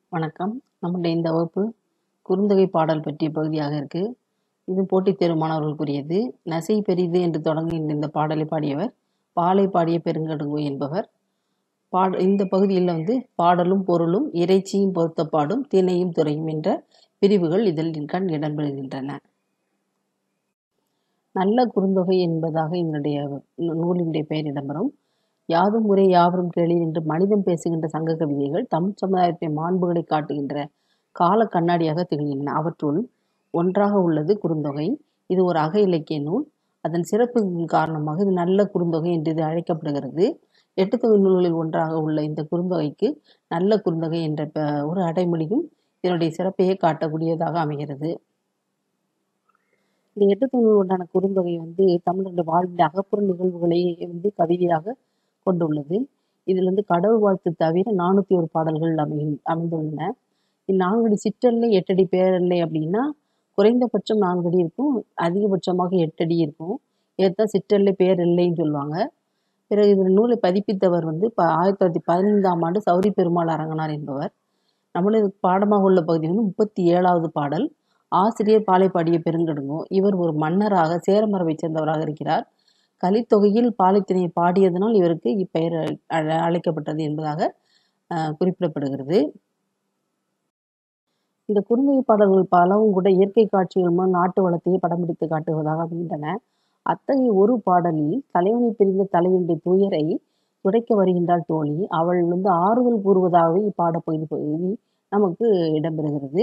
வணக்கம் நம்முடைய இந்த வகுப்பு குறுந்தொகை பாடல் பற்றிய பகுதியாக இருக்கு இது போட்டித் தேர்வு மாணவர்களுக்குரியது நசை பெரிது என்று தொடங்குகின்ற இந்த பாடலை பாடியவர் பாலை பாடிய பெருங்கடுங்கோ என்பவர் பாட இந்த பகுதியில் வந்து பாடலும் பொருளும் இறைச்சியும் பொருத்தப்பாடும் திணையும் துறையும் என்ற பிரிவுகள் இதில் கண் இடம்பெறுகின்றன நல்ல குறுந்தொகை என்பதாக இதனுடைய நூ- நூலினுடைய பெயர் இடம்பெறும் யாதும் முறை யாவரும் கேளீர் என்று மனிதம் பேசுகின்ற சங்க கவிதைகள் தம் சமுதாயத்தின் மாண்புகளை காட்டுகின்ற கால கண்ணாடியாக திகழ்கின்றன அவற்றுள் ஒன்றாக உள்ளது குறுந்தொகை இது ஒரு அக இலக்கிய நூல் அதன் சிறப்பின் காரணமாக இது நல்ல குறுந்தொகை என்று இது அழைக்கப்படுகிறது எட்டு தொகை நூல்களில் ஒன்றாக உள்ள இந்த குறுந்தொகைக்கு நல்ல குறுந்தொகை என்ற ப- ஒரு அடைமொழியும் இதனுடைய சிறப்பையே காட்டக்கூடியதாக அமைகிறது இந்த எட்டு தொகை நூல் உண்டான குறுந்தொகை வந்து தமிழருடைய வாழ்வின் அகப்புற நிகழ்வுகளை வந்து கவிதையாக கொண்டுள்ளது இதில் வந்து கடவுள் வாழ்த்து தவிர நானூத்தி ஒரு பாடல்கள் அமை அமைந்துள்ளன இந்நான்கடி சிற்றல்லை எட்டடி பேரல்லை அப்படின்னா குறைந்தபட்சம் நான்கடி இருக்கும் அதிகபட்சமாக எட்டடி இருக்கும் இதைத்தான் சிற்றல்லை பேரல்லைன்னு சொல்லுவாங்க பிறகு இந்த நூலை பதிப்பித்தவர் வந்து ப ஆயிரத்தி தொள்ளாயிரத்தி பதினைந்தாம் ஆண்டு சௌரி பெருமாள் அரங்கனார் என்பவர் நம்மளுடைய பாடமாக உள்ள பகுதி வந்து முப்பத்தி ஏழாவது பாடல் ஆசிரியர் பாலை பாடிய பெருங்கடுங்கோ இவர் ஒரு மன்னராக சேரமரபைச் சேர்ந்தவராக இருக்கிறார் கலித்தொகையில் பாலைத்திணையை பாடியதனால் இவருக்கு இப்பெயர் அழ- அழைக்கப்பட்டது என்பதாக அஹ், குறிப்பிடப்படுகிறது இந்த குறுந்தொகை பாடல்கள் பலவும் கூட இயற்கை காட்சிகள் மூலம் நாட்டு வளத்தையே படம் பிடித்து காட்டுவதாக அமைகின்றன அத்தகைய ஒரு பாடலில் தலைவனை பிரிந்த தலைவனுடைய துயரை துடைக்க வருகின்றாள் தோழி அவள் வந்து ஆறுதல் கூறுவதாகவே இப்பாடப்பகுதி பகுதி நமக்கு இடம்பெறுகிறது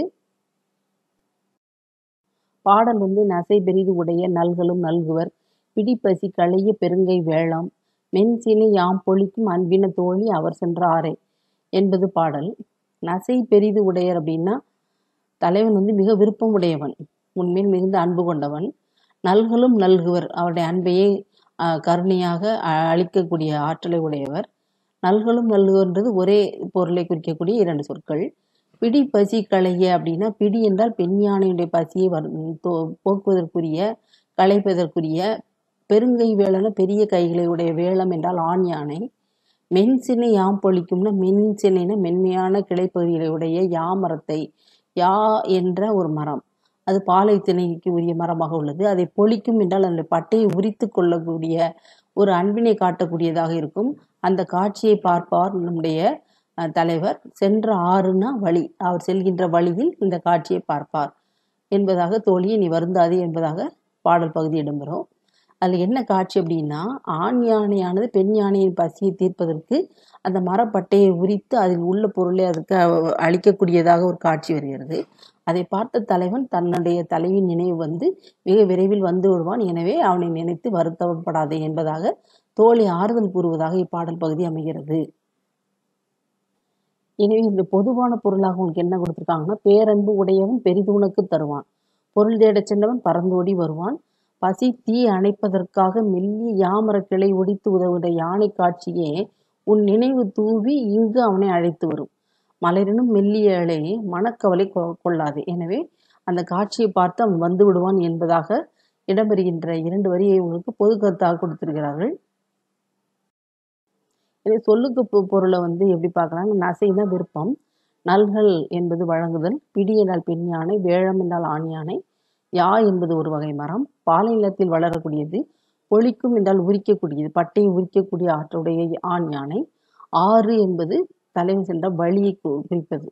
பாடல் வந்து நசை பெரிது உடைய நல்களும் நல்குவர் பிடிப்பசி களைய பெருங்கை வேளம் மென்சினை யாம் பொழிக்கும் அன்பின தோழி அவர் சென்றாரே என்பது பாடல் நசை பெரிது உடையர் அப்படின்னா தலைவன் வந்து மிக விருப்பம் உடையவன் உன்மேல் மிகுந்த அன்பு கொண்டவன் நல்களும் நல்குவர் அவருடைய அன்பையே ஆஹ், கருணையாக அ- அளிக்கக்கூடிய ஆற்றலை உடையவர் நல்களும் நல்குவன்றது ஒரே பொருளை குறிக்கக்கூடிய இரண்டு சொற்கள் பிடி பசி களைய அப்படின்னா பிடி என்றால் பெண் யானையுடைய பசியை வர்- தோ- போக்குவதற்குரிய களைப்பதற்குரிய பெருங்கை வேளன பெரிய கைகளை உடைய வேளம் என்றால் ஆண் யானை மென் சினை யாம் பொழிக்கும்னா மென் சினைனா மென்மையான கிளைப்பகுதிகளை உடைய யாமரத்தை யா என்ற ஒரு மரம் அது பாலை திணைக்கு உரிய மரமாக உள்ளது அதை பொழிக்கும் என்றால் அதனுடைய பட்டையை உரித்து கொள்ளக்கூடிய ஒரு அன்பினை காட்டக்கூடியதாக இருக்கும் அந்த காட்சியை பார்ப்பார் நம்முடைய அஹ், தலைவர் சென்ற ஆறுனா வழி அவர் செல்கின்ற வழியில் இந்த காட்சியை பார்ப்பார் என்பதாக தோழியை நீ வருந்தாதே என்பதாக பாடல் பகுதி இடம்பெறும் அதுல என்ன காட்சி அப்படின்னா ஆண் யானையானது பெண் யானையின் பசியை தீர்ப்பதற்கு அந்த மரப்பட்டையை உரித்து அதில் உள்ள பொருளை அதுக்கு அ- அளிக்கக்கூடியதாக ஒரு காட்சி வருகிறது அதை பார்த்த தலைவன் தன்னுடைய தலைவின் நினைவு வந்து மிக விரைவில் வந்து விடுவான் எனவே அவனை நினைத்து வருத்தப்படாதே என்பதாக தோழி ஆறுதல் கூறுவதாக இப்பாடல் பகுதி அமைகிறது எனவே இந்த பொதுவான பொருளாக உங்களுக்கு என்ன கொடுத்திருக்காங்கன்னா பேரன்பு உடையவன் பெரிதுனக்கு தருவான் பொருள் தேடச் சென்றவன் பறந்தோடி வருவான் பசி தீ அணைப்பதற்காக மெல்லிய யாமர கிளை ஒடித்து உதவுகிற யானை காட்சியே உன் நினைவு தூவி இங்கு அவனை அழைத்து வரும் மலரினும் மெல்லிய இலை மனக்கவலை கொ- கொள்ளாது எனவே அந்த காட்சியை பார்த்து அவன் வந்து விடுவான் என்பதாக இடம்பெறுகின்ற இரண்டு வரியை உங்களுக்கு பொது கருத்தாக கொடுத்திருக்கிறார்கள் எனவே சொல்லுக்கு பொ- பொருளை வந்து எப்படி பார்க்கலாங்க நசைனா விருப்பம் நல்கள் என்பது வழங்குதல் பிடி என்றால் பெண் யானை வேழம் என்றால் ஆண் யானை யா என்பது ஒரு வகை மரம் பாலை நிலத்தில் வளரக்கூடியது ஒழிக்கும் என்றால் உரிக்கக்கூடியது பட்டையை உரிக்கக்கூடிய ஆற்றுடைய ஆண் யானை ஆறு என்பது தலைவன் சென்ற வழியை கு- குறிப்பது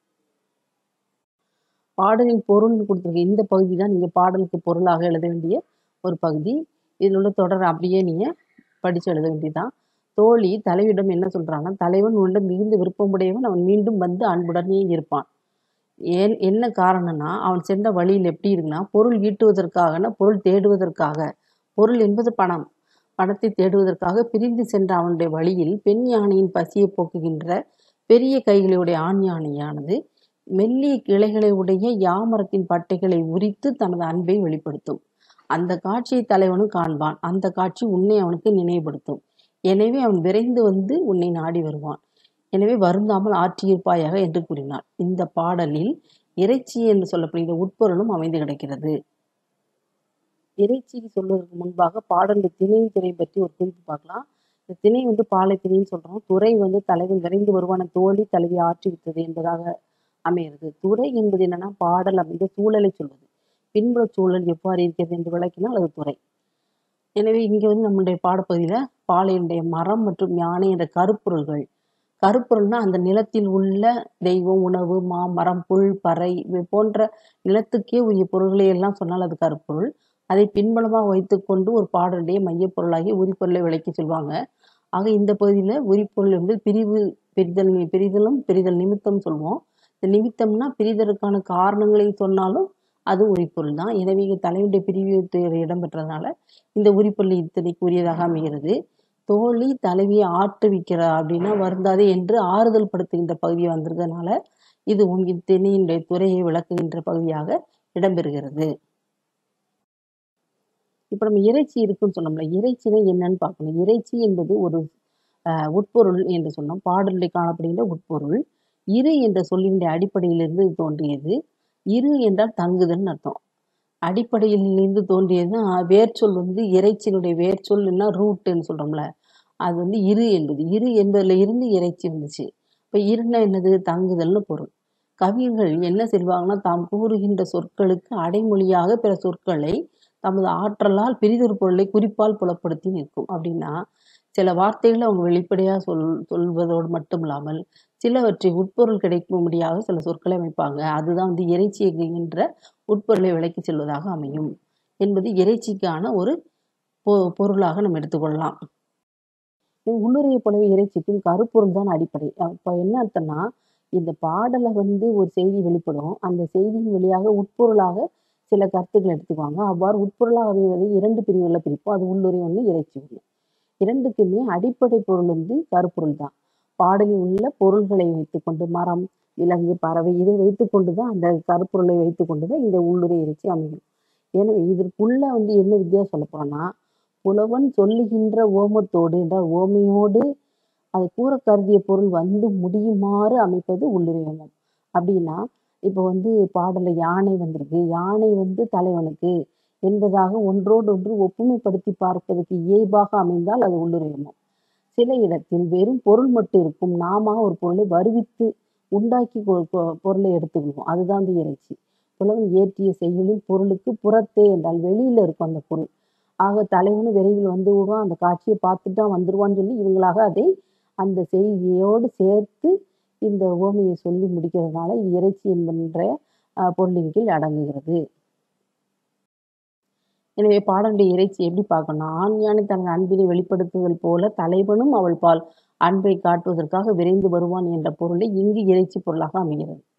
பாடலின் பொருள் கொடுத்துருக்க இந்த பகுதி தான் நீங்க பாடலுக்கு பொருளாக எழுத வேண்டிய ஒரு பகுதி இதில் உள்ள தொடர் அப்படியே நீங்க படிச்சு எழுத வேண்டியதுதான் தோழி தலைவிடம் என்ன சொல்றாங்க தலைவன் உன்னிடம் மிகுந்த விருப்பமுடையவன் அவன் மீண்டும் வந்து அன்புடனே இருப்பான் ஏன் என்ன காரணம்னா அவன் சென்ற வழியில் எப்படி இருக்குன்னா பொருள் ஈட்டுவதற்காகனா பொருள் தேடுவதற்காக பொருள் என்பது பணம் பணத்தை தேடுவதற்காக பிரிந்து சென்ற அவனுடைய வழியில் பெண் யானையின் பசியை போக்குகின்ற பெரிய கைகளுடைய ஆண் யானையானது மெல்லிய கிளைகளை உடைய யாமரத்தின் பட்டைகளை உரித்து தனது அன்பை வெளிப்படுத்தும் அந்த காட்சியை தலைவனும் காண்பான் அந்த காட்சி உன்னை அவனுக்கு நினைவுபடுத்தும் எனவே அவன் விரைந்து வந்து உன்னை நாடி வருவான் எனவே வருந்தாமல் ஆற்றியிருப்பாயாக என்று கூறினார் இந்த பாடலில் இறைச்சி என்று சொல்லப்படுகிற உட்பொருளும் அமைந்து கிடக்கிறது இறைச்சி சொல்வதற்கு முன்பாக பாடலில் திணை துறை பற்றி ஒரு குறிப்பு பார்க்கலாம் இந்த திணை வந்து பாலை திணைன்னு சொல்றோம் துறை வந்து தலைவன் விரைந்து வருவான தோழி தலைவி ஆற்றி விட்டது என்பதாக அமைகிறது துறை என்பது என்னன்னா பாடல் அமைந்த சூழலை சொல்வது பின்புற சூழல் எவ்வாறு இருக்கிறது என்று விளக்கினால் அது துறை எனவே இங்கே வந்து நம்முடைய பாடப்பகுதியில் பாலையினுடைய மரம் மற்றும் யானை என்ற கருப்பொருள்கள் கருப்பொருள்னா அந்த நிலத்தில் உள்ள தெய்வம் உணவு மா மரம் புல் பறை இவை போன்ற நிலத்துக்கே உரிய பொருள்களை எல்லாம் சொன்னால் அது கருப்பொருள் அதை பின்புலமாக வைத்துக்கொண்டு ஒரு பாடலுடைய மையப்பொருளாகி உரிப்பொருளை விளக்கி சொல்லுவாங்க ஆக இந்த பகுதியில் உரிப்பொருள் என்பது பிரிவு பிரிதல் பிரிதலும் பிரிதல் நிமித்தம் சொல்லுவோம் இந்த நிமித்தம்னா பிரிதலுக்கான காரணங்களை சொன்னாலும் அது உரிப்பொருள் தான் எனவே இங்கே தலைவனுடைய பிரிவு துயர் இடம்பெற்றதுனால இந்த உரிப்பொருள் இத்தனைக்கு உரியதாக அமைகிறது தோழி தலைவியை ஆட்டுவிக்கிறார் அப்படின்னா வருந்தாதே என்று ஆறுதல் படுத்துகின்ற பகுதி வந்திருக்கிறதுனால இது உங்கள் திணையினுடைய துறையை விளக்குகின்ற பகுதியாக இடம்பெறுகிறது இப்போ நம்ம இறைச்சி இருக்குன்னு சொன்னோம்ல இறைச்சினா என்னன்னு பார்க்கணும் இறைச்சி என்பது ஒரு அஹ், உட்பொருள் என்று சொன்னோம் பாடலில் காணப்படுகின்ற உட்பொருள் இரு என்ற சொல்லினுடைய அடிப்படையிலிருந்து இது தோன்றியது இரு என்றால் தங்குதல்னு அர்த்தம் அடிப்படையிலிருந்து தோன்றியதுன்னா வேர்ச்சொல் வந்து இறைச்சியினுடைய வேர்ச்சொல்னா ரூட்டுன்னு சொல்றோம்ல அது வந்து இரு என்பது இரு என்பதுல இருந்து இறைச்சி வந்துச்சு இப்போ இருன்னா என்னது தங்குதல்னு பொருள் கவிஞர்கள் என்ன செய்வாங்கன்னா தாம் கூறுகின்ற சொற்களுக்கு அடைமொழியாக பிற சொற்களை தமது ஆற்றலால் பிரிதொரு பொருளை குறிப்பால் புலப்படுத்தி நிற்கும் அப்படின்னா சில வார்த்தைகளை அவங்க வெளிப்படையாக சொல் சொல்வதோடு மட்டும் இல்லாமல் சிலவற்றை உட்பொருள் கிடைக்கும்படியாக சில சொற்களை அமைப்பாங்க அதுதான் வந்து இறைச்சி என்கின்ற உட்பொருளை விளக்கி செல்வதாக அமையும் என்பது இறைச்சிக்கான ஒரு பொ- பொருளாக நம்ம எடுத்துக்கொள்ளலாம் உள்ளுரையை போலவே இறைச்சிக்கும் கருப்பொருள் தான் அடிப்படை அப்போ என்ன அர்த்தம்னா இந்த பாடலை வந்து ஒரு செய்தி வெளிப்படும் அந்த செய்தியின் வழியாக உட்பொருளாக சில கருத்துக்களை எடுத்துக்குவாங்க அவ்வாறு உட்பொருளாக அமைவதை இரண்டு பிரிவுகளில் பிரிப்போம் அது உள்ளுரை ஒன்று இறைச்சி ஒன்று இரண்டுக்குமே அடிப்படை பொருள் வந்து கருப்பொருள் தான் பாடலில் உள்ள பொருள்களை வைத்துக்கொண்டு மரம் விலங்கு பறவை இதை வைத்துக்கொண்டு தான் அந்த கருப்பொருளை வைத்துக்கொண்டு தான் இந்த உள்ளுரை இறைச்சி அமையும் எனவே இதற்குள்ள வந்து என்ன வித்தியாசம் சொல்ல போறோம்னா புலவன் சொல்லுகின்ற ஓமத்தோடு என்றால் ஓமையோடு அது கூற கருதிய பொருள் வந்து முடியுமாறு அமைப்பது உள்ளுரை ஓமம் அப்படின்னா இப்போ வந்து பாடல யானை வந்திருக்கு யானை வந்து தலைவனுக்கு என்பதாக ஒன்றோடு ஒன்று ஒப்புமைப்படுத்தி பார்ப்பதற்கு இயல்பாக அமைந்தால் அது உள்ளுரை ஓமம் சில இடத்தில் வெறும் பொருள் மட்டும் இருக்கும் நாம ஒரு பொருளை வருவித்து உண்டாக்கி கொ- கொ- பொருளை எடுத்துக்கொள்வோம் அதுதான் வந்து இறைச்சி புலவன் இயற்றிய செய்யுளின் பொருளுக்கு புறத்தே என்றால் வெளியில இருக்கும் அந்த பொருள் ஆக தலைவனும் விரைவில் வந்து விடுவான் அந்த காட்சியை பார்த்துட்டு தான் வந்துருவான்னு சொல்லி இவங்களாக அதை அந்த செய்தியோடு சேர்த்து இந்த உவமையை சொல்லி முடிக்கிறதுனால இது இறைச்சி என்கின்ற அஹ், பொருளின் கீழ் அடங்குகிறது எனவே பாடலுடைய இறைச்சி எப்படி பார்க்கணும் ஆண் யானை தனது அன்பினை வெளிப்படுத்துதல் போல தலைவனும் அவள் பால் அன்பை காட்டுவதற்காக விரைந்து வருவான் என்ற பொருளை இங்கு இறைச்சி பொருளாக அமைகிறது